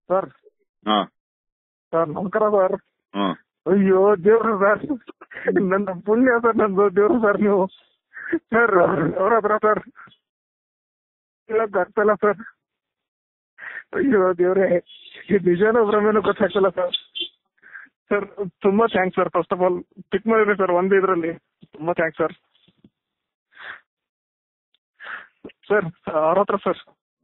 Sir ಹಾ sir ನಮಸ್ಕಾರ sir ಹಾ ಅಯ್ಯೋ ದೇವ್ರ ಸರ್ ನನ್ನ ಪುಣ್ಯ ಸರ್ ನಂದು ದೇವ್ರು ಸರ್ ನೀವು ಸರ್ ಅವ್ರ ಹತ್ರ ಸರ್ ಹೇಳಕ್ ಆಗ್ತಲ್ಲ ಸರ್ ಅಯ್ಯೋ ದೇವ್ರೆ ಇದು ನಿಜಾನೋ ಭ್ರಮೆನೋ ಗೊತ್ತಾಗ್ತಲ್ಲ ಸರ್ ಸರ್ ತುಂಬಾ thanks sir first of all pick ಮಾಡಿದ್ರಿ ಸರ್ ಒಂದು ಇದ್ರಲ್ಲಿ ತುಂಬಾ ಥ್ಯಾಂಕ್ಸ್ ಸರ್ ಸರ್ ಅವ್ರ ಹತ್ರ ಸರ್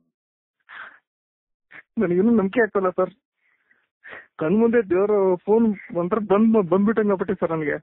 ನನಗಿನ್ನೂ ನಂಬಿಕೆ ಆಗ್ತಲ್ಲ ಸರ್ ಕಣ್ ಮುಂದೆ ದೇವರು ಫೋನ್ ಒಂಥರ ಬಂದ್ ಬಂದ್ಬಿಟ್ಟಂಗ ಆಗ್ಬಿಟ್ಟಿ ಸರ್ ನನಗೆ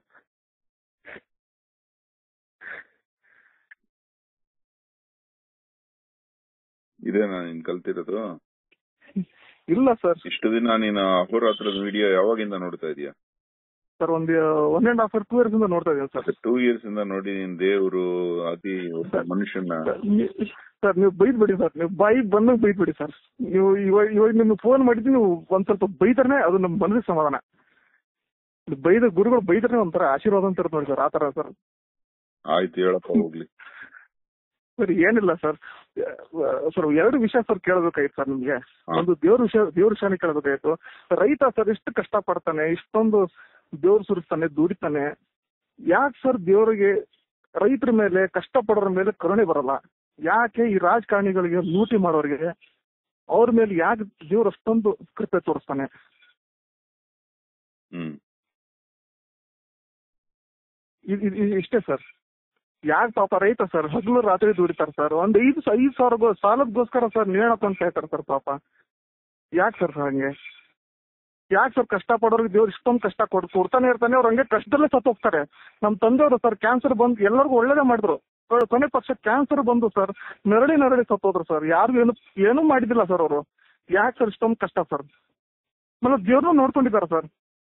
ಇದೇನಾ ನೀನ್ ಕಲ್ತಿರೋದು ಇಲ್ಲ ಸರ್ ಇಷ್ಟು ದಿನ ನೀನು ಅಹೋರಾತ್ರದ ವಿಡಿಯೋ ಯಾವಾಗಿಂದ ನೋಡ್ತಾ ಇದೀಯಾ ಸರ್ ಒಂದು one and half two years ಇಂದ ನೋಡ್ತಾ ಇದ್ದೀನಿ ಸರ್ ಟೂ ಇಯರ್ಸ್ ಇಂದ ನೋಡಿ ನೀನ್ ದೇವ್ರು ಅತಿ ಒಬ್ಬ ಮನುಷ್ಯನ ಸರ್ ನೀವು ಬೈದ್ಬಿಡಿ ಸರ್ ನೀವು ಬಾಯಿ ಬಂದಾಗ ಬೈದ್ಬಿಡಿ ಸರ್ ನೀವು ಇವಾಗ ಇವಾಗ ನಿಮ್ಗೆ ಫೋನ್ ಮಾಡಿದ್ದು ನೀವು ಒಂದ್ ಸ್ವಲ್ಪ ಬೈತಾರನೆ ಅದು ನಮ್ ಮನಸ್ಸಿಗೆ ಸಮಾಧಾನ ನೀವು ಬೈದ ಗುರುಗಳು ಬೈದ್ರೆ ಒಂಥರ ಆಶೀರ್ವಾದ ಅಂತ ಇರುತ್ತೆ ನೋಡಿ ಸರ್ ಆ ತರ ಸರ್ ಆಯ್ತು ಹೇಳಪ್ಪ ಹೋಗ್ಲಿ ಸರ್ ಏನಿಲ್ಲ ಸರ್ ಸರ್ ಎರಡು ವಿಷಯ ಸರ್ ಕೇಳಬೇಕಾಯ್ತು ಸರ್ ನಿಮ್ಗೆ ಹಾ. ಒಂದು ದೇವ್ರ ವಿಷಯ ದೇವ್ರ ವಿಷಯನೇ ಕೇಳಬೇಕಾಯ್ತು ರೈತ ಸರ್ ಎಷ್ಟು ಕಷ್ಟ ಪಡ್ತಾನೆ ಇಷ್ಟೊಂದು ದೇವ್ರು ಸುರಿಸ್ತಾನೆ ದುಡಿತಾನೆ ಯಾಕೆ ಸರ್ ದೇವರಿಗೆ ರೈತರ ಮೇಲೆ ಕಷ್ಟ ಪಡೋರ ಮೇಲೆ ಕರುಣೆ ಬರಲ್ಲ ಯಾಕೆ ಈ ರಾಜಕಾರಣಿಗಳಿಗೆ ಲೂಟಿ ಮಾಡೋರಿಗೆ ಅವ್ರ ಮೇಲೆ ಯಾಕೆ ದೇವ್ರು ಅಷ್ಟೊಂದು ಕೃಪೆ ತೋರಿಸ್ತಾನೆ ಹ್ಮ್ ಇದ್- ಇದ್- ಇದ್- ಇಷ್ಟೇ ಸರ್ ಯಾಕೆ ಪಾಪ ರೈತ ಸರ್ ಹಗಲು ರಾತ್ರಿ ದುಡಿತಾರೆ ಸರ್ ಒಂದ್ ಐದು ಸ- ಐದು ಸಾವಿರ ಸಾಲದಗೋಸ್ಕರ ಸರ್ ನೇಣಪ್ಪ ಅಂತ ಹೇಳ್ತಾರೆ ಸರ್ ಪಾಪ ಯಾಕೆ ಸರ್ ಹಂಗೆ ಯಾಕೆ ಸರ್ ಕಷ್ಟ ಪಡೋರಿಗೆ ದೇವ್ರು ಇಷ್ಟೊಂದು ಕಷ್ಟ ಕೊಡ್ ಕೊಡ್ತಾನೆ ಇರ್ತಾನೆ ಅವ್ರು ಹಂಗೆ ಕಷ್ಟದಲ್ಲೇ ಸತ್ತು ಹೋಗ್ತಾರೆ ನಮ್ ತಂದೆಯವರು ಸರ್ ಕ್ಯಾನ್ಸರ್ ಬಂದು ಎಲ್ಲರಿಗೂ ಒಳ್ಳೇದೇ ಮಾಡಿದ್ರು ಕೊನೆ- ಕೊನೆ ಪಕ್ಷ ಕ್ಯಾನ್ಸರ್ ಬಂದು ಸರ್ ನರಳಿ ನರಳಿ ಸತ್ತೋದ್ರು ಸರ್ ಯಾರಿಗೂ ಏನು ಏನೂ ಮಾಡಿದಿಲ್ಲ ಸರ್ ಅವರು ಯಾಕೆ ಸರ್ ಇಷ್ಟೊಂದು ಕಷ್ಟ ಸರ್ ಮತ್ತೆ ದೇವ್ರನ್ನೂ ನೋಡ್ಕೊಂಡಿದ್ದಾರೆ ಸರ್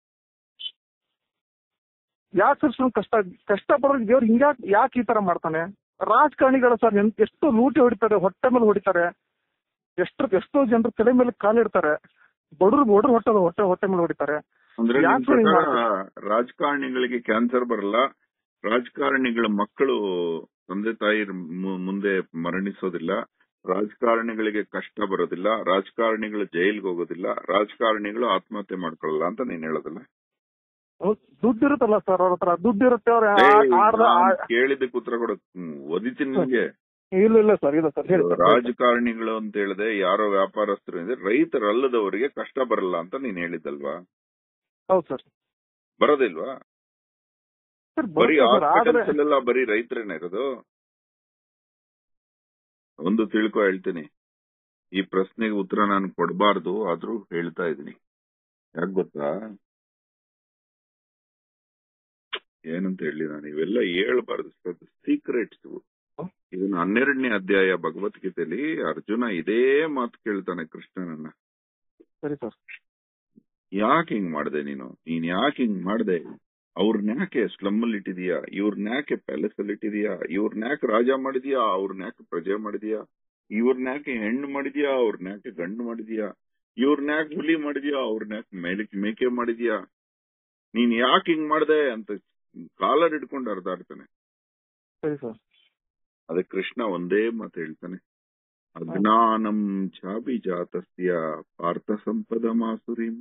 ಯಾಕೆ ಸರ್ ಇಷ್ಟೊಂದು ಕಷ್ಟ ಕಷ್ಟ ಪಡೋರಿಗೆ ದೇವ್ರು ಹಿಂಗ್ಯಾಕ್ ಯಾಕೆ ಈ ತರ ಮಾಡ್ತಾನೆ ರಾಜಕಾರಣಿಗಳು ಸರ್ ಎನ್- ಎಷ್ಟು ಲೂಟಿ ಹೊಡಿತಾರೆ ಹೊಟ್ಟೆ ಮೇಲೆ ಹೊಡಿತಾರೆ ಎಷ್ಟು ಎಷ್ಟೋ ಜನರು ತಲೆ ಮೇಲೆ ಕಾಲಿಡ್ತಾರೆ ಬಡವ್ರು ಬಡವ್ರು ಹೊಟ್ಟೆ ಹೊಟ್ಟೆ ಹೊಟ್ಟೆ ಮೇಲೆ ಹೊಡಿತಾರೆ ಅಂದ್ರೆ ಯಾಕೆ ನಿನ್ ಹಿಂಗ್ ಪ್ರಕಾರ ರಾಜಕಾರಣಿಗಳಿಗೆ ಕ್ಯಾನ್ಸರ್ ಬರಲ್ಲ ರಾಜಕಾರಣಿಗಳ ಮಕ್ಕಳು ತಂದೆ ತಾಯಿ ಮು- ಮುಂದೆ ಮರಣಿಸೋದಿಲ್ಲ ರಾಜಕಾರಣಿಗಳಿಗೆ ಕಷ್ಟ ಬರೋದಿಲ್ಲ ರಾಜಕಾರಣಿಗಳು ಜೈಲ್ಗೆ ಹೋಗೋದಿಲ್ಲ ರಾಜಕಾರಣಿಗಳು ಆತ್ಮಹತ್ಯೆ ಮಾಡ್ಕೊಳ್ಳಲ್ಲ ಅಂತ ನೀನ್ ಹೇಳೋದಿಲ್ಲ ದುಡ್ಡು ಇರುತ್ತಲ್ಲ ಸರ್ ಅವ್ರ ಹತ್ರ ದುಡ್ಡು ಇರುತ್ತೆ ಅವ್ರ ಏಯ್, ಆಡ್ದ ನಾನ್ ಕೇಳಿದ್ದಕ್ಕೆ ಉತ್ತರ ಕೊಡ ಓದಿತೀನಿ ನಿಮ್ಗೆ ಇಲ್ಲ ಇಲ್ಲ ಸರ್ ಇಲ್ಲ ಸರ್ ಹೇಳಿ ಸರ್ ರಾಜಕಾರಣಿಗಳು ಅಂತ ಹೇಳಿದೆ ಯಾರೋ ವ್ಯಾಪಾರಸ್ಥರು ಇದೆ ರೈತರಲ್ಲದವರಿಗೆ ಕಷ್ಟ ಬರಲ್ಲ ಅಂತ ನೀನ್ ಹೇಳಿದ್ದಲ್ವಾ ಹೌದು ಸರ್ ಬರೋದಿಲ್ವಾ ಸರ್ ಬರೀ ಬರುತ್ತೆ ಸರ್ ಆದ್ರೆ ಹಾಸ್ಪಿಟಲ್ಸ್ ಅಲ್ಲೆಲ್ಲ ಬರೀ ರೈತರೇನ ಇರೋದು ಒಂದು ತಿಳ್ಕೊ ಹೇಳ್ತೀನಿ ಈ ಪ್ರಶ್ನೆಗೆ ಉತ್ತರ ನಾನು ಕೊಡಬಾರ್ದು ಆದ್ರೂ ಹೇಳ್ತಾ ಇದೀನಿ ಯಾಕೆ ಗೊತ್ತಾ ಏನಂತ ಹೇಳಿ ನಾನು ಇವೆಲ್ಲ ಹೇಳ್ಬಾರ್ದು ಸೀಕ್ರೆಟ್ಸ್ ಇದನ್ನ ಹನ್ನೆರಡನೇ ಅಧ್ಯಾಯ ಭಗವದ್ಗೀತೆಯಲ್ಲಿ ಅರ್ಜುನ ಇದೇ ಮಾತು ಕೇಳ್ತಾನೆ ಕೃಷ್ಣನನ್ನ ಸರಿ ಸರ್ ಯಾಕೆ ಹಿಂಗ್ ಮಾಡ್ದೆ ನೀನು ನೀನ್ ಯಾಕೆ ಹಿಂಗ್ ಮಾಡ್ದೆ ಅವ್ರನ್ನ ಯಾಕೆ ಸ್ಲಮ್ ಅಲ್ಲಿ ಇಟ್ಟಿದೀಯಾ ಇವ್ರನ್ನ ಯಾಕೆ ಪ್ಯಾಲೇಸ್ ಅಲ್ಲಿ ಇಟ್ಟಿದೀಯಾ ಇವ್ರನ್ನ ಯಾಕೆ ರಾಜ ಮಾಡಿದ್ಯಾ ಅವ್ರನ್ನ ಯಾಕೆ ಪ್ರಜೆ ಮಾಡಿದ್ಯಾ ಇವ್ರನ್ನ ಯಾಕೆ ಹೆಣ್ಣು ಮಾಡಿದ್ಯಾ ಅವ್ರನ್ನ ಯಾಕೆ ಗಂಡು ಮಾಡಿದ್ಯಾ ಇವ್ರನ್ನ ಯಾಕೆ ಹುಲಿ ಮಾಡಿದ್ಯಾ ಅವ್ರನ್ನ ಯಾಕೆ ಮೇಲಕ್ಕೆ ಮೇಕೆ ಮಾಡಿದ್ಯಾ ನೀನ್ ಯಾಕೆ ಹಿಂಗ್ ಮಾಡ್ದೆ ಅಂತ ಕಾಲರ್ ಹಿಡ್ಕೊಂಡು ಹರಿದಾಡ್ತಾನೆ ಸರಿ ಸರ್ ಅದಕ್ಕೆ ಕೃಷ್ಣ ಒಂದೇ ಮಾತು ಹೇಳ್ತಾನೆ ಅಜ್ಞಾನಂ ಚಾಭಿಜಾತಸ್ಯ ಪಾರ್ಥ ಸಂಪದ ಮಾಸುರಿಂ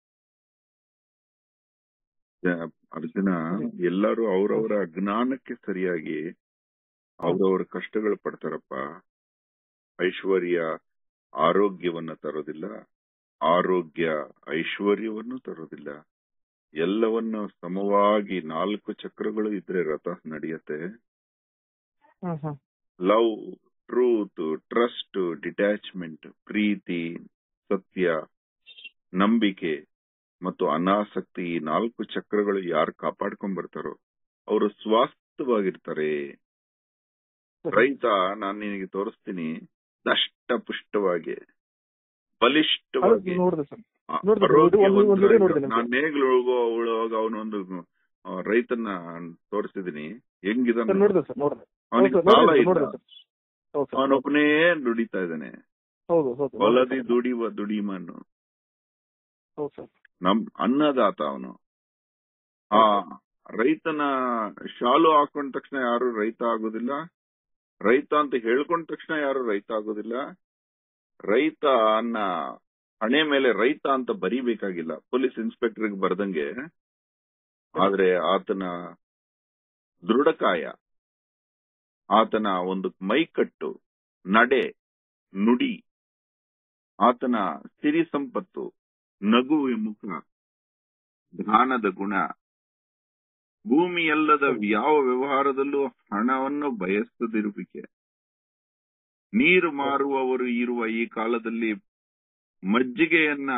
ಅರ್ಜುನ ಎಲ್ಲರೂ ಅವರವರ ಅಜ್ಞಾನಕ್ಕೆ ಸರಿಯಾಗಿ ಅವರವರ ಕಷ್ಟಗಳು ಪಡ್ತಾರಪ್ಪ ಐಶ್ವರ್ಯ ಆರೋಗ್ಯವನ್ನ ತರೋದಿಲ್ಲ ಆರೋಗ್ಯ ಐಶ್ವರ್ಯವನ್ನು ತರೋದಿಲ್ಲ ಎಲ್ಲವನ್ನ ಸಮವಾಗಿ ನಾಲ್ಕು ಚಕ್ರಗಳು ಇದ್ರೆ ರಥ ನಡೆಯತ್ತೆ hmm hmm love truth trust detachment ಪ್ರೀತಿ ಸತ್ಯ ನಂಬಿಕೆ ಮತ್ತು ಅನಾಸಕ್ತಿ ಈ ನಾಲ್ಕು ಚಕ್ರಗಳು ಯಾರು ಕಾಪಾಡ್ಕೊಂಡ್ ಬರ್ತಾರೋ ಅವರು ಸ್ವಾಸ್ಥವಾಗಿರ್ತಾರೆ ರೈತ ನಾನ್ ನಿನಗೆ ತೋರಿಸ್ತೀನಿ ದಷ್ಟ ಪುಷ್ಟವಾಗಿ ಬಲಿಷ್ಠವಾಗಿ ನೋಡಿದೆ ಸರ್ ಆ, ನೋಡ್ದೆ, ಒಂದು- ಒಂದು- ಒಂದು video ನೋಡಿದೆ ಆರೋಗ್ಯವಂತರಾಗಿ- ನಾನ್ ನೇಗ್ಲು ಹೋಗುವಾಗ ಅವನೊಂದು ಆ, ರೈತನ್ನ ತೋರಿಸ್ತಿದೀನಿ ಹೆಂಗಿದಾನೆ ಸರ್ ನೋಡಿದೆ ಸರ್ ನೋಡಿದೆ ಅವನಿಗೆ ಹೌದು ಸಾಲ ಸರ್ ಇಲ್ಲ ನೋಡಿದೆ ಸರ್ ಹೌದು ಸರ್ ಅವನೊಬ್ಬನೇ ದುಡಿತಾ ಇದ್ದಾನೆ ಹೌದು ಹೌದು ಹೊಲದಿ ದುಡಿಯುವ ದುಡಿಮನು ಹೌದು ಸರ್ ನಮ್ ಅನ್ನದಾತ ಅವನು ಆ ರೈತನ ಶಾಲು ಹಾಕೊಂಡ ತಕ್ಷಣ ಯಾರು ರೈತ ಆಗೋದಿಲ್ಲ ರೈತ ಅಂತ ಹೇಳ್ಕೊಂಡ ತಕ್ಷಣ ಯಾರು ರೈತ ಆಗೋದಿಲ್ಲ ರೈತ ಅನ್ನ ಹಣೆ ಮೇಲೆ ರೈತ ಅಂತ ಬರೀಬೇಕಾಗಿಲ್ಲ ಪೊಲೀಸ್ ಇನ್ಸ್ಪೆಕ್ಟರ್ಗೆ ಬರ್ದಂಗೆ ಆದ್ರೆ ಆತನ ದೃಢಕಾಯ ಆತನ ಒಂದು ಮೈಕಟ್ಟು ನಡೆ ನುಡಿ ಆತನ ಸಿರಿ ಸಂಪತ್ತು ನಗುವ ಮುಖ ದಾನದ ಗುಣ ಭೂಮಿಯಲ್ಲದ ಯಾವ ವ್ಯವಹಾರದಲ್ಲೂ ಹಣವನ್ನು ಬಯಸದಿರುವಿಕೆ ನೀರು ಮಾರುವವರು ಇರುವ ಈ ಕಾಲದಲ್ಲಿ ಮಜ್ಜಿಗೆಯನ್ನ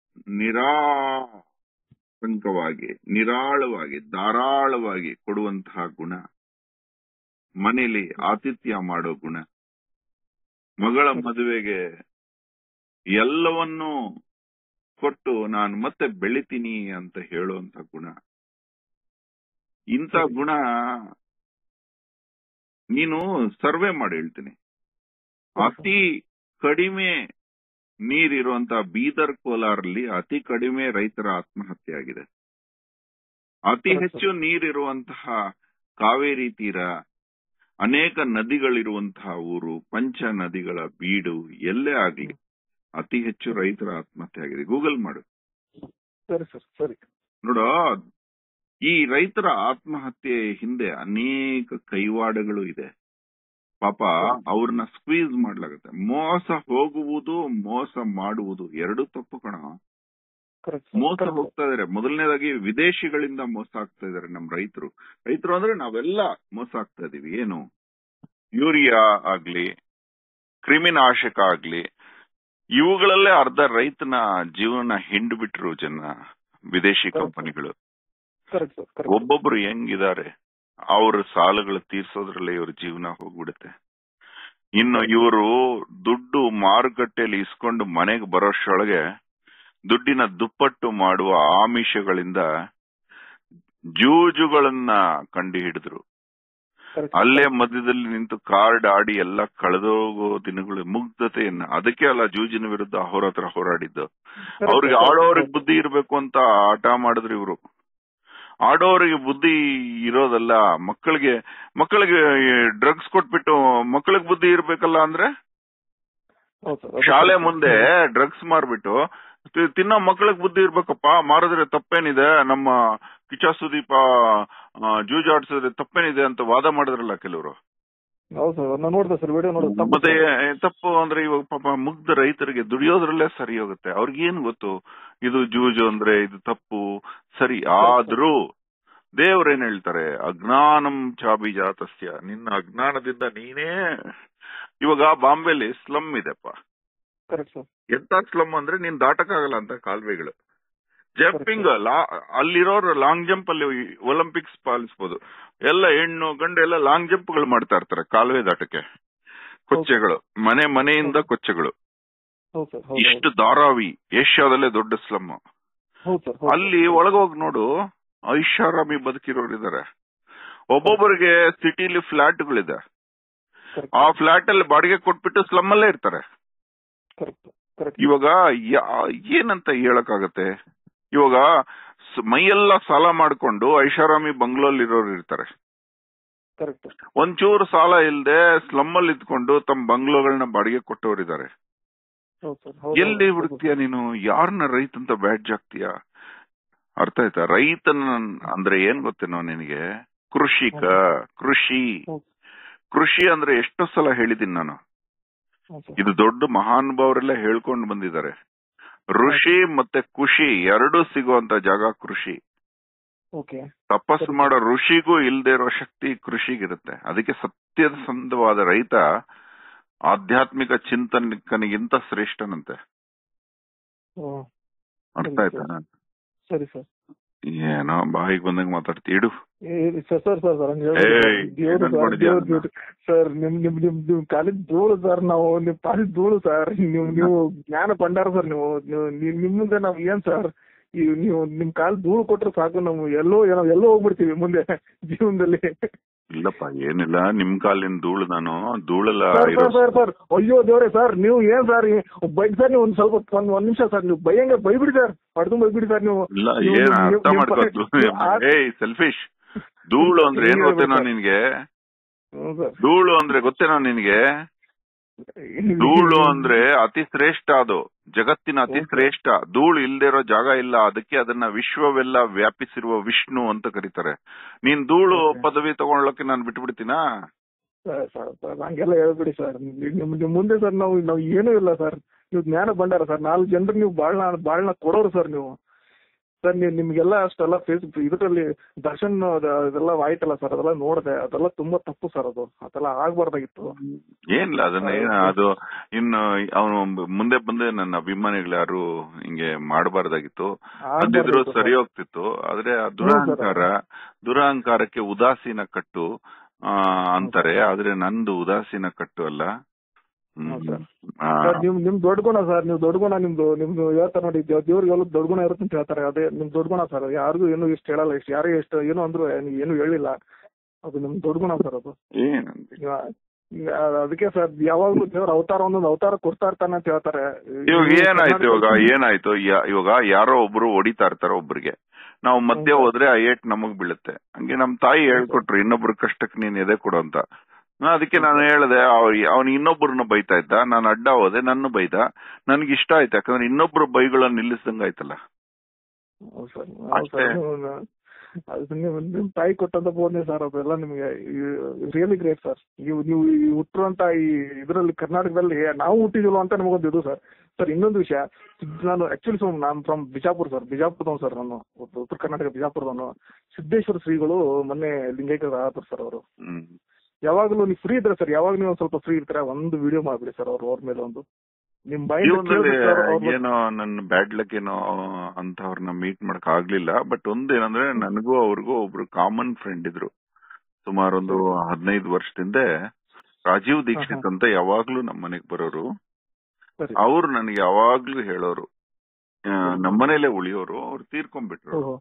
ನಿರಾತಂಕವಾಗಿ ನಿರಾಳವಾಗಿ ಧಾರಾಳವಾಗಿ ಕೊಡುವಂತಹ ಗುಣ ಮನೇಲಿ ಆತಿಥ್ಯ ಮಾಡೋ ಗುಣ ಮಗಳ ಮದುವೆಗೆ ಎಲ್ಲವನ್ನೂ ಕೊಟ್ಟು ನಾನು ಮತ್ತೆ ಬೆಳಿತೀನಿ ಅಂತ ಹೇಳುವಂತ ಗುಣ ಇಂಥ ಗುಣ ನೀನು ಸರ್ವೆ ಮಾಡಿ ಹೇಳ್ತೀನಿ ಅತಿ ಕಡಿಮೆ ನೀರಿರುವಂತ ಬೀದರ್ ಕೋಲಾರಲ್ಲಿ ಅತಿ ಕಡಿಮೆ ರೈತರ ಆತ್ಮಹತ್ಯೆ ಆಗಿದೆ ಅತಿ Correct, ಹೆಚ್ಚು ನೀರಿರುವಂತಹ ಕಾವೇರಿ ತೀರ ಅನೇಕ ನದಿಗಳಿರುವಂತಹ ಊರು ಪಂಚ ನದಿಗಳ ಬೀಡು ಎಲ್ಲೇ ಆಗ್ಲಿ ಅತಿ ಹೆಚ್ಚು ರೈತರ ಆತ್ಮಹತ್ಯೆ ಆಗಿದೆ ಗೂಗಲ್ ಮಾಡು ಸರಿ ಸರ್ ಸರಿ ನೋಡ ಈ ರೈತರ ಆತ್ಮಹತ್ಯೆ ಹಿಂದೆ ಅನೇಕ ಕೈವಾಡಗಳು ಇದೆ ಪಾಪ ಅವ್ರನ್ನ ಸ್ಕ್ವೀಸ್ ಮಾಡ್ಲಾಗತ್ತೆ ಮೋಸ ಹೋಗುವುದು ಮೋಸ ಮಾಡುವುದು ಎರಡು ತಪ್ಪು ಕಣ ಕರೆಕ್ಟ್ ಮೋಸ ಹೋಗ್ತಾ ಇದಾರೆ ಮೊದಲನೇದಾಗಿ ವಿದೇಶಿಗಳಿಂದ ಮೋಸ ಆಗ್ತಾ ಇದಾರೆ ನಮ್ ರೈತರು ರೈತರು ಅಂದ್ರೆ ನಾವೆಲ್ಲ ಮೋಸ ಆಗ್ತಾ ಇದೀವಿ ಏನು ಯೂರಿಯಾ ಆಗ್ಲಿ ಕ್ರಿಮಿನಾಶಕ ಆಗ್ಲಿ ಇವುಗಳಲ್ಲೇ ಅರ್ಧ ರೈತನ ಜೀವನ ಹಿಂಡು ಬಿಟ್ರು ಜನ ವಿದೇಶಿ Correct. ಕಂಪನಿಗಳು ಕರೆಕ್ಟ್ ಸರ್ ಕರೆಕ್ಟ್ ಒಬ್ಬೊಬ್ರು ಹೆಂಗಿದ್ದಾರೆ ಅವ್ರ ಸಾಲಗಳು ತೀರ್ಸೋದ್ರಲ್ಲೇ ಇವ್ರ ಜೀವನ ಹೋಗ್ಬಿಡುತ್ತೆ ಇನ್ನು ಇವರು ದುಡ್ಡು ಮಾರುಕಟ್ಟೆಯಲ್ಲಿ ಇಸ್ಕೊಂಡು ಮನೆಗೆ ಬರೋಷ್ಟೊಳಗೆ ದುಡ್ಡಿನ ದುಪ್ಪಟ್ಟು ಮಾಡುವ ಆಮಿಷಗಳಿಂದ ಜೂಜುಗಳನ್ನ ಕಂಡು ಹಿಡಿದ್ರು ಕರೆಕ್ಟ್ ಅಲ್ಲೇ ಮಧ್ಯದಲ್ಲಿ ನಿಂತು ಕಾರ್ಡ್ ಆಡಿ ಎಲ್ಲ ಕಳೆದೋಗೋ ದಿನಗಳು ಮುಗ್ಧತೆಯನ್ನ ಅದಕ್ಕೆ ಅಲ್ಲ ಜೂಜಿನ ವಿರುದ್ಧ ಅಹೋರಾತ್ರ ಹೋರಾಡಿದ್ದು ಅವ್ರಿಗೆ ಆಡೋರಿಗೆ ಬುದ್ಧಿ ಇರ್ಬೇಕು ಅಂತ ಆಟ ಮಾಡಿದ್ರು ಇವರು ಆಡೋರಿಗೆ ಬುದ್ಧಿ ಇರೋದಲ್ಲ ಮಕ್ಕಳಿಗೆ ಮಕ್ಕಳಿಗೆ ಡ್ರಗ್ಸ್ ಕೊಟ್ಬಿಟ್ಟು ಮಕ್ಕಳಿಗೆ ಬುದ್ಧಿ ಇರ್ಬೇಕಲ್ಲ ಅಂದ್ರೆ ಶಾಲೆ ಮುಂದೆ ಡ್ರಗ್ಸ್ ಮಾರ್ಬಿಟ್ಟು ತಿ- ತಿನ್ನೋ ಮಕ್ಕಳಿಗೆ ಬುದ್ಧಿ ಇರ್ಬೇಕಪ್ಪ ಮಾರಿದ್ರೆ ತಪ್ಪೇನಿದೆ ನಮ್ಮ ಕಿಚ ಸುದೀಪ ಆ, ಜೂಜಾಡ್ಸಿದ್ರೆ ತಪ್ಪೇನಿದೆ ಅಂತ ವಾದ ಮಾಡಿದ್ರಲ್ಲ ಕೆಲವರು ಹೌದು ಸರ್ ನಾನು ನೋಡ್ದೆ ಸರ್ ವಿಡಿಯೋ ನೋಡಿದೆ ಮತ್ತೆ ತಪ್ಪು ಅಂದ್ರೆ ಇವಾಗ ಪಾಪ ಮುಗ್ಧ ರೈತರಿಗೆ ದುಡಿಯೋದ್ರಲ್ಲೇ ಸರಿ ಹೋಗುತ್ತೆ ಅವ್ರಿಗೇನ್ ಗೊತ್ತು ಇದು ಜೂಜು ಅಂದ್ರೆ ಇದು ತಪ್ಪು ಸರಿ ಆದ್ರೂ ದೇವ್ರೇನ್ ಹೇಳ್ತಾರೆ ಅಜ್ಞಾನಂ ಚಾಬಿಜಾತಸ್ಯ ನಿನ್ನ ಅಜ್ಞಾನದಿಂದ ನೀನೇ ಇವಾಗ ಬಾಂಬೆಲಿ ಸ್ಲಮ್ ಇದೆಪ್ಪ ಕರೆಕ್ಟ್ ಸರ್ ಎಂತ ಸ್ಲಮ್ ಅಂದ್ರೆ ನೀನ್ ದಾಟಕ್ಕಾಗಲ್ಲ ಅಂತ ಕಾಲುವೆಗಳು ಜಂಪಿಂಗ್ ಅಲ್ಲಿರೋರು ಲಾಂಗ್ ಜಂಪ್ ಅಲ್ಲಿ ಒಲಿಂಪಿಕ್ಸ್ ಪಾಲಿಸಬಹುದು ಎಲ್ಲ ಹೆಣ್ಣು ಗಂಡು ಎಲ್ಲ ಲಾಂಗ್ ಜಂಪ್ ಗಳು ಮಾಡ್ತಾ ಇರ್ತಾರೆ ಕಾಲುವೆ ದಾಟಕ್ಕೆ ಕೊಚ್ಚೆಗಳು ಮನೆ ಮನೆಯಿಂದ ಕೊಚ್ಚೆಗಳು ಹೌದು ಸರ್ ಹೌದು ಇಷ್ಟು ಧಾರಾವಿ ಏಷ್ಯಾದಲ್ಲೇ ದೊಡ್ಡ ಸ್ಲಮ್ ಹೌದು ಸರ್ ಅಲ್ಲಿ ಒಳಗೋಗಿ ನೋಡು ಐಷಾರಾಮಿ ಬದುಕಿರೋರು ಇದಾರೆ ಒಬ್ಬೊಬ್ಬರಿಗೆ ಸಿಟಿಲಿ ಫ್ಲಾಟ್ಗಳಿದೆ ಆ ಫ್ಲಾಟ್ ಅಲ್ಲಿ ಬಾಡಿಗೆ ಕೊಟ್ಬಿಟ್ಟು ಸ್ಲಮ್ ಅಲ್ಲೇ ಇರ್ತಾರೆ ಕರೆಕ್ಟ್ ಕರೆಕ್ಟ್ ಇವಾಗ ಯಾ- ಏನಂತ ಹೇಳಕ್ಕಾಗತ್ತೆ ಇವಾಗ ಸ್- ಮೈಯೆಲ್ಲ ಸಾಲ ಮಾಡ್ಕೊಂಡು ಐಷಾರಾಮಿ ಬಂಗ್ಲೋಲ್ ಇರೋರು ಇರ್ತಾರೆ ಕರೆಕ್ಟ್ ಒಂಚೂರು ಸಾಲ ಇಲ್ದೆ ಸ್ಲಮ್ ಅಲ್ಲಿ ಇದ್ಕೊಂಡು ತಮ್ಮ ಬಂಗ್ಲೋಗಳನ್ನ ಬಾಡಿಗೆ ಕೊಟ್ಟವರಿದ್ದಾರೆ ಹೌದು ಸರ್ ಎಲ್ಲಿ ಹುಡುಕ್ತೀಯ ನೀನು ಯಾರನ್ನ ರೈತ ಅಂತ ಬ್ಯಾಡ್ಜ್ ಆಗ್ತೀಯ ಅರ್ಥ ಆಯ್ತಾ ರೈತನ ಅಂದ್ರೆ ಏನ್ ಗೊತ್ತೇನೋ ನಿನಗೆ ಕೃಷಿಕ ಕೃಷಿ ಹೌದು. ಕೃಷಿ ಅಂದ್ರೆ ಎಷ್ಟೋ ಸಲ ಹೇಳಿದೀನಿ ನಾನು ಇದು ದೊಡ್ಡ ಮಹಾನುಭಾವರೆಲ್ಲ ಹೇಳ್ಕೊಂಡು ಬಂದಿದ್ದಾರೆ ಋಷಿ ಮತ್ತೆ ಖುಷಿ ಎರಡೂ ಸಿಗುವಂತ ಜಾಗ ಕೃಷಿ ಓಕೆ ತಪಸ್ಸು ಮಾಡೋ ಋಷಿಗೂ ಇಲ್ದೇ ಇರೋ ಶಕ್ತಿ ಕೃಷಿಗಿರುತ್ತೆ ಅದಕ್ಕೆ ಸತ್ಯದ ಸಂದವಾದ ರೈತ ಆಧ್ಯಾತ್ಮಿಕ ಚಿಂತನಿಕನಿಗಿಂತ ಶ್ರೇಷ್ಠನಂತೆ ಅರ್ಥ ಆಯ್ತಾ ಸರಿ ಸರ್ ಏನೋ ಬಾಯಿಗೆ ಬಂದಂಗ ಮಾತಾಡ್ತಿ ಇಡು ಸರ್ ಸರ್ ಸರ್ ಸರ್ ಹಂಗೆ ಏಯ್, ದೇವ್ರು ಏನಂತ ಸರ್ ಮಾಡಿದ್ಯಾ ದೇವ್ರು ಅದನ್ನ? ಸರ್ ನಿಮ್ ನಿಮ್ ನಿಮ್ ನಿಮ್ ಕಾಲಿನ ಧೂಳು ಸರ್ ನಾವು ನಿಮ್ ಕಾಲಿನ ಧೂಳು ಸರ್ ನೀವು ನೀವು ಜ್ಞಾನ ಭಂಡಾರ ಸರ್ ನೀವು ನೀವು ನಿಮ್- ನಿಮ್ಮಿಂದ ನಾವ್ ಏನ್ ಸರ್ ಈ ನೀವು ನಿಮ್ ಕಾಲ್ ಧೂಳು ಕೊಟ್ರೆ ಸಾಕು ನಾವು ಎಲ್ಲೋ ಏನೋ ಎಲ್ಲೋ ಹೋಗ್ಬಿಡ್ತೀವಿ ಮುಂದೆ ಜೀವನದಲ್ಲಿ ಇಲ್ಲಪ್ಪ ಏನಿಲ್ಲ ನಿಮ್ ಕಾಲಿನ ಧೂಳು ನಾನು ಧೂಳೆಲ್ಲ ಸರ್ ಇರೋ ಸರ್ ಸರ್ ಸರ್ ಅಯ್ಯೋ ದೇವ್ರೆ ಸರ್ ನೀವು ಏನ್ ಸರ್ ಬೈಕ್ ಸರ್ ನೀವು ಒಂದ್ ಸ್ವಲ್ಪ ಒಂದ್ ಒಂದ್ ನಿಮಿಷ ಸರ್ ನೀವು ಬೈಯಂಗೆ ಬೈಬಿಡಿ ಸರ್ ಹೊಡೆದು ಬೈಬಿಡಿ ಸರ್ ನೀವು ಇಲ್ಲ ನೀವು- ಏನ್ ನೀವು- ಅರ್ಥ ನೀವು- ಮಾಡ್ಕೋ ನೀವು ಆ- ಏಯ್ ಸೆಲ್ಫಿಶ್ ಧೂಳು ಅಂದ್ರೆ ಏನ್ ನೀವು ಗೊತ್ತೇನೋ ಹೇಳ್ಬೇಕು ನಿನ್ಗೆ ಹ್ಞೂ ಸರ್ ಧೂಳು ಅಂದ್ರೆ ಗೊತ್ತೇನೋ ನಿನ್ಗೆ ಧೂಳು ಅಂದ್ರೆ ಅತಿ ಶ್ರೇಷ್ಠ ಅದು ಜಗತ್ತಿನ ಅತಿ Okay. ಶ್ರೇಷ್ಠ ಧೂಳು ಇಲ್ದೇ ಇರೋ ಜಾಗ ಇಲ್ಲ ಅದಕ್ಕೆ ಅದನ್ನ ವಿಶ್ವವೆಲ್ಲ ವ್ಯಾಪಿಸಿರುವ ವಿಷ್ಣು ಅಂತ ಕರೀತಾರೆ ನೀನ್ ಧೂಳು Okay. ಪದವಿ ತಗೊಳ್ಳೋಕೆ ನಾನು ಬಿಟ್ಬಿಡ್ತೀನಾ ಸರ್ ಸರ್ ಸರ್ ಹಂಗೆಲ್ಲ ಹೇಳ್ಬಿಡಿ ಸರ್ ನಿಮ್ ನಿಮ್ ಮುಂದೆ ಸರ್ ನಾವು ನಾವು ಏನೂ ಇಲ್ಲ ಸರ್ ನೀವು ಜ್ಞಾನ ಭಂಡಾರ ಸರ್ ನಾಲ್ಕು ಜನರಿಗೆ ನೀವು ಬಾಳ್ನ ಬಾಳ್ನ ಕೊಡೋರು ಸರ್ ನೀವು ಸರ್ ನೀವು ನಿಮ್ಗೆಲ್ಲ ಅಷ್ಟೆಲ್ಲ ಫೇಸ್ ಇದರಲ್ಲಿ ದರ್ಶನ್ ಅದ- ಇದೆಲ್ಲ ಆಯ್ತಲ್ಲ ಸರ್ ಅದೆಲ್ಲ ನೋಡಿದೆ ಅದೆಲ್ಲ ತುಂಬಾ ತಪ್ಪು ಸರ್ ಅದು ಅದೆಲ್ಲ ಆಗ್ಬಾರ್ದಾಗಿತ್ತು ಏನಿಲ್ಲ ಅದನ್ನ ಏನ್- ಅದು ಇನ್ನು ಅವನು ಮುಂದೆ ಬಂದೆ ನನ್ನ ಅಭಿಮಾನಿಗಳು ಯಾರು ಹಿಂಗೆ ಮಾಡಬಾರ್ದಾಗಿತ್ತು ಅಂದಿದ್ರು ಆಗ್ಬಾರ್ದಾಗಿತ್ತು ಸರಿ ಸರ್. ಹೋಗ್ತಿತ್ತು ಆದ್ರೆ ಆ ದುರಹಂಕಾರ ದುರಹಂಕಾರಕ್ಕೆ ಉದಾಸೀನ ಕಟ್ಟು ಆ ಅಂತಾರೆ ಆದ್ರೆ ನಂದು ಉದಾಸೀನ ಕಟ್ಟು ಅಲ್ಲ ಹ್ಮ್. ಹೌದ್ ಸರ್. ಆ, ಸರ್ ನಿಮ್ ನಿಮ್ ದೊಡ್ಡ ಗುಣ ಸರ್ ನೀವು ದೊಡ್ಡ ಗುಣ ನಿಮ್ದು ನಿಮ್ದು ಹೇಳ್ತಾರೆ ನೋಡಿ ದೇವ್- ದೇವ್ರಿಗೆ ಎಲ್ಲ ದೊಡ್ಡ ಗುಣ ಇರುತ್ತೆ ಅಂತ ಹೇಳ್ತಾರೆ ಅದೇ ನಿಮ್ ದೊಡ್ಡ ಗುಣ ಸರ್ ಯಾರಿಗೂ ಏನು ಇಷ್ಟು ಹೇಳಲ್ಲ ಇಷ್ಟು ಯಾರೇ ಎಷ್ಟು ಏನು ಅಂದ್ರು ನೀವು ಏನು ಹೇಳಿಲ್ಲ ಅದು ನಿಮ್ ದೊಡ್ಡ ಗುಣ ಸರ್ ಅದು ಏನಂತೆ ಇವ- ಈಗ ಅದಕ್ಕೆ ಸರ್ ಯಾವಾಗ್ಲೂ ದೇವ್ರ ಅವತಾರ ಒಂದೊಂದು ಅವತಾರ ಕೊಡ್ತಾ ಇರ್ತಾನೆ ಅಂತ ಹೇಳ್ತಾರೆ ಇವಾಗ ಈ ಏನಾಯ್ತು ಇವಾಗ ಕರ್ನಾಟಕ- ಏನಾಯ್ತು ಯಾ- ಇವಾಗ ಯಾರೋ ಒಬ್ರು ಹೊಡಿತಾ ಇರ್ತಾರ ಒಬ್ರಿಗೆ ನಾವು ಮಧ್ಯೆ ಹೌದು. ಹೋದ್ರೆ ಆ ಏಟ್ ನಮಗ್ ಬೀಳುತ್ತೆ ಹಂಗೆ ನಮ್ ತಾಯಿ ಹೇಳ್ಕೊಟ್ರು ಇನ್ನೊಬ್ರ ಕಷ್ಟಕ್ಕೆ ನೀನ್ ಎದೆ ಕೊಡು ಅಂತ ನಾ ಅದಕ್ಕೆ ನಾನು ಹೇಳ್ದೆ ಅವನ್ ಇನ್ನೊಬ್ಬರನ್ನ ಬೈತಾ ಇದ್ದ ನಾನು ಅಡ್ಡ ಹೋದೆ ನನ್ನ ಬೈದ ನನ್ಗೆ ಇಷ್ಟ ಆಯ್ತು ಯಾಕಂದ್ರೆ ಇನ್ನೊಬ್ರು ಬೈಗಳನ್ನ ನಿಲ್ಲಿಸ್ದಂಗ ಆಯ್ತಲ್ಲ ಹೌದು ಸರ್ ಹೌದು ಅಷ್ಟೇ. ಸರ್ ನೀವು- ಅದು ನೀವು ನಿಮ್ ತಾಯಿ ಕೊಟ್ಟಂತ ಬೋಧನೆ ಸರ್ ಅದೆಲ್ಲ ನಿಮ್ಗೆ ರಿಯಲಿ ಗ್ರೇಟ್ ಸರ್ ನೀವು ನೀವು ಈ ಹುಟ್ಟಿರುವಂತ ಈ ಇದರಲ್ಲಿ ಕರ್ನಾಟಕದಲ್ಲಿ ನಾವು ಹುಟ್ಟಿದಿಲ್ಲ ಅಂತ ನಮಗೊಂದು ಇದು ಸರ್ ಸರ್ ಇನ್ನೊಂದು ವಿಷಯ ನಾನು ಆಕ್ಚುಲಿ ನಾನು ಫ್ರಮ್ ಬಿಜಾಪುರ್ ಸರ್ ಬಿಜಾಪುರದವನು ಸರ್ ನಾನು ಉತ್- ಉತ್ತರ ಕರ್ನಾಟಕ ಬಿಜಾಪುರದವನು ಸಿದ್ದೇಶ್ವರ ಶ್ರೀಗಳು ಮೊನ್ನೆ ಲಿಂಗೈಕ್ಯ ಆದ್ರು ಸರ್ ಅವರು ಹ್ಮ್ ಯಾವಾಗಲೂ ನೀವು ಫ್ರೀ ಇದ್ರೆ ಸರ್ ಯಾವಾಗ ನೀವು ಒಂದ್ ಸ್ವಲ್ಪ ಫ್ರೀ ಇರ್ತೀರಾ ಒಂದು ವಿಡಿಯೋ ಮಾಡ್ಬಿಡಿ ಸರ್ ಅವ್ರ ಅವ್ರ ಮೇಲೆ ಒಂದು ನಿಮ್ ಜೀವನದಲ್ಲಿ ಬಾಯಿಂದ ಏನೋ ನನ್ನ ಬ್ಯಾಡ್ ಲಕ್ ಏನೋ ಅಂತವ್ರನ್ನ ಮೀಟ್ ಮಾಡಕ್ ಆಗ್ಲಿಲ್ಲ ಬಟ್ ಒಂದೇನಂದ್ರೆ ನನಗೂ ಅವ್ರಿಗೂ ಒಬ್ರು ಕಾಮನ್ ಫ್ರೆಂಡ್ ಇದ್ರು ಸುಮಾರು ಒಂದು ಹದಿನೈದು ವರ್ಷದಿಂದ ರಾಜೀವ್ ದೀಕ್ಷಿತ್ ಅಂತ ಯಾವಾಗ್ಲೂ ನಮ್ಮ ಮನೆಗ್ ಬರೋರು ಸರಿ ಅವ್ರು ನನಗೆ ಯಾವಾಗ್ಲೂ ಹೇಳೋರು ಆ, ನಮ್ಮನೇಲೆ ಉಳಿಯೋರು ಅವ್ರು ತೀರ್ಕೊಂಡ್ಬಿಟ್ರು ಓಹೋ.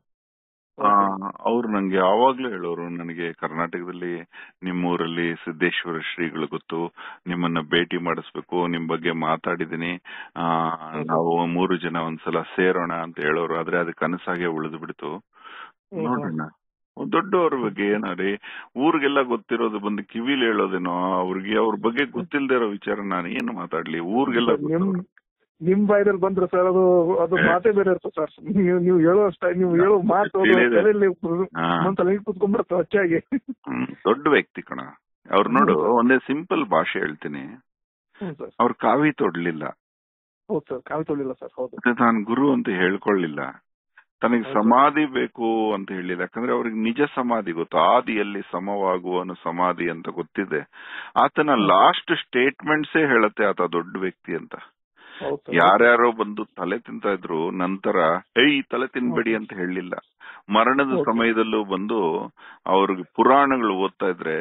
ಆ, ಅವ್ರು ನಂಗೆ ಯಾವಾಗ್ಲೂ ಹೇಳೋರು ನನಗೆ ಕರ್ನಾಟಕದಲ್ಲಿ ನಿಮ್ಮೂರಲ್ಲಿ ಸಿದ್ದೇಶ್ವರ ಶ್ರೀಗಳು ಗೊತ್ತು ನಿಮ್ಮನ್ನ ಭೇಟಿ ಮಾಡಿಸ್ಬೇಕು ನಿಮ್ ಬಗ್ಗೆ ಮಾತಾಡಿದೀನಿ ಆ ನಾವು ಮೂರು ಜನ ಒಂದ್ಸಲ ಸೇರೋಣ ಅಂತ ಹೇಳೋರು ಆದ್ರೆ ಅದು ಕನಸಾಗೆ ಉಳಿದು ಬಿಡ್ತು ಹ್ಮ್. ನೋಡೋಣ ಒಂದ್ ದೊಡ್ಡವ್ರ ಬಗ್ಗೆ ಏನಾರಿ ಊರಿಗೆಲ್ಲ ಗೊತ್ತಿರೋದು ಬಂದು ಕಿವಿಲಿ ಹೇಳೋದೇನೋ ಅವ್ರಿಗೆ ಅವ್ರ ಬಗ್ಗೆ ಗೊತ್ತಿಲ್ದೇ ಇರೋ ವಿಚಾರ ನಾನು ಏನು ಮಾತಾಡ್ಲಿ ಊರಿಗೆಲ್ಲ ನಿಮ್ ನಿಮ್ ಬಾಯ್ದಲ್ಲಿ ಬಂದ್ರೆ ಸರ್ ಅದು ಅದು ಮಾತೇ ಬೇರೆ ಇರ್ತದೆ ಸರ್ ನೀವು ನೀವು ಹೇಳೋ ಸ್ಟೈ ನೀವು ಹೇಳೋ ಮಾತು ಅದು ತಿಳಿದೆ. ತಲೆಯಲ್ಲಿ ಹಾ. ಒಂದ್ಸಲ ಹಿಂಗ್ ಕುತ್ಕೊಂಡ್ಬಿಡುತ್ತೆ ಹೆಚ್ಚಾಗಿ ಹ್ಮ್, ದೊಡ್ಡ ವ್ಯಕ್ತಿ ಕಣ ಅವ್ರು ನೋಡು ಒಂದೇ ಸಿಂಪಲ್ ಭಾಷೆ ಹೇಳ್ತೀನಿ ಹ್ಮ್ ಸರ್ ಅವ್ರು ಕಾವಿ ತೊಡ್ಲಿಲ್ಲ ಹೌದು ಸರ್ ಕಾವಿ ತೊಳಿಲ್ಲ ಸರ್ ಹೌದು ಮತ್ತೆ ತಾನು ಗುರು ಅಂತ ಹೇಳ್ಕೊಳ್ಳಿಲ್ಲ ತನಗೆ ಹೌದು. ಸಮಾಧಿ ಬೇಕು ಅಂತ ಹೇಳಿಲ್ಲ ಯಾಕಂದ್ರೆ ಅವ್ರಿಗೆ ನಿಜ ಸಮಾಧಿ ಗೊತ್ತು ಆದಿಯಲ್ಲಿ ಸಮವಾಗುವನು ಸಮಾಧಿ ಅಂತ ಗೊತ್ತಿದೆ ಆತನ ಲಾಸ್ಟ್ ಸ್ಟೇಟ್ಮೆಂಟ್ಸೇ ಹೇಳತ್ತೆ ಆತ ದೊಡ್ಡ ವ್ಯಕ್ತಿ ಅಂತ ಹೌದು ಸರ್ ಯಾರ್ಯಾರೋ ಬಂದು ತಲೆ ತಿಂತಾ ಇದ್ರು ನಂತರ ಏಯ್ ತಲೆ ತಿನ್ಬೇಡಿ ಅಂತ ಹೇಳಲಿಲ್ಲ ಮರಣದ Okay. ಸಮಯದಲ್ಲೂ ಬಂದು ಅವ್ರಿಗೆ ಪುರಾಣಗಳು ಓದ್ತಾ ಇದ್ರೆ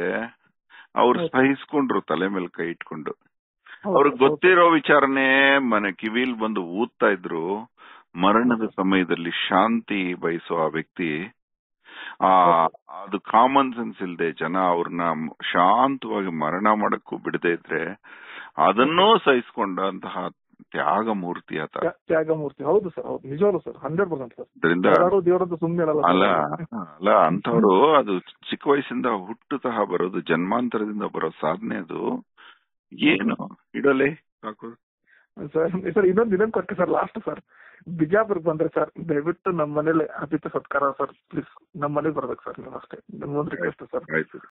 ಅವ್ರು Okay. ಸಹಿಸ್ಕೊಂಡ್ರು ತಲೆ ಮೇಲೆ ಕೈ ಇಟ್ಕೊಂಡು ಹೌದು, ಅವ್ರಿಗೆ ಹೌದು. ಗೊತ್ತಿರೋ ವಿಚಾರನೇ ಮನೆ ಕಿವಿಲ್ ಬಂದು ಊದ್ತಾ ಇದ್ರು ಮರಣದ ಸಮಯದಲ್ಲಿ ಶಾಂತಿ ಬಯಸೋ ಆ ವ್ಯಕ್ತಿ ಆ ಅದು ಕಾಮನ್ ಸೆನ್ಸ್ ಇಲ್ದೆ ಜನ ಅವ್ರನ್ನ ಶಾಂತವಾಗಿ ಮರಣ ಮಾಡಕ್ಕೂ ಬಿಡದೆ ಇದ್ರೆ ಅದನ್ನೂ ಸಹಿಸ್ಕೊಂಡಂತಹ ತ್ಯಾಗ ಮೂರ್ತಿ ಆತ ತ್ಯಾ- ತ್ಯಾಗಮೂರ್ತಿ ಹೌದು ಸರ್ ಹೌದು ನಿಜವಾಗ್ಲು ಸರ್ ಹಂಡ್ರೆಡ್ ಪರ್ಸೆಂಟ್ ಸರ್ ಅದರಿಂದ ಯಾರು ದೇವರಂತ ಸುಮ್ಮನೆ ಹೇಳಲ್ಲ ಅಲ್ಲ ಸರ್. ಅಲ್ಲ ಅಂತವ್ರು ಅದು ಚಿಕ್ಕ ವಯಸ್ಸಿಂದ ಹುಟ್ಟು ಸಹ ಬರೋದು ಜನ್ಮಾಂತರದಿಂದ ಬರೋ ಸಾಧನೆ ಅದು ಏನು ಇಡಲೆ ಸಾಕು ಸರ್ ಸರ್ ಇನ್ನೊಂದು ಇನ್ನೊಂದು ಕೊಟ್ಟೆ ಸರ್ ಲಾಸ್ಟ್ ಸರ್ ಬಿಜಾಪುರ್ಗೆ ಬಂದ್ರೆ ಸರ್ ದಯವಿಟ್ಟು ನಮ್ಮ ಮನೇಲಿ ಅತಿಥಿ ಸತ್ಕಾರ ಸರ್ ಪ್ಲೀಸ್ ನಮ್ಮ ಮನೆಗೆ ಬರ್ಬೇಕು ಸರ್ ನೀವು ಅಷ್ಟೇ ನಮ್ಮೊಂದು ರಿಕ್ವೆಸ್ಟ್ ಸರ್ ಆಯ್ತು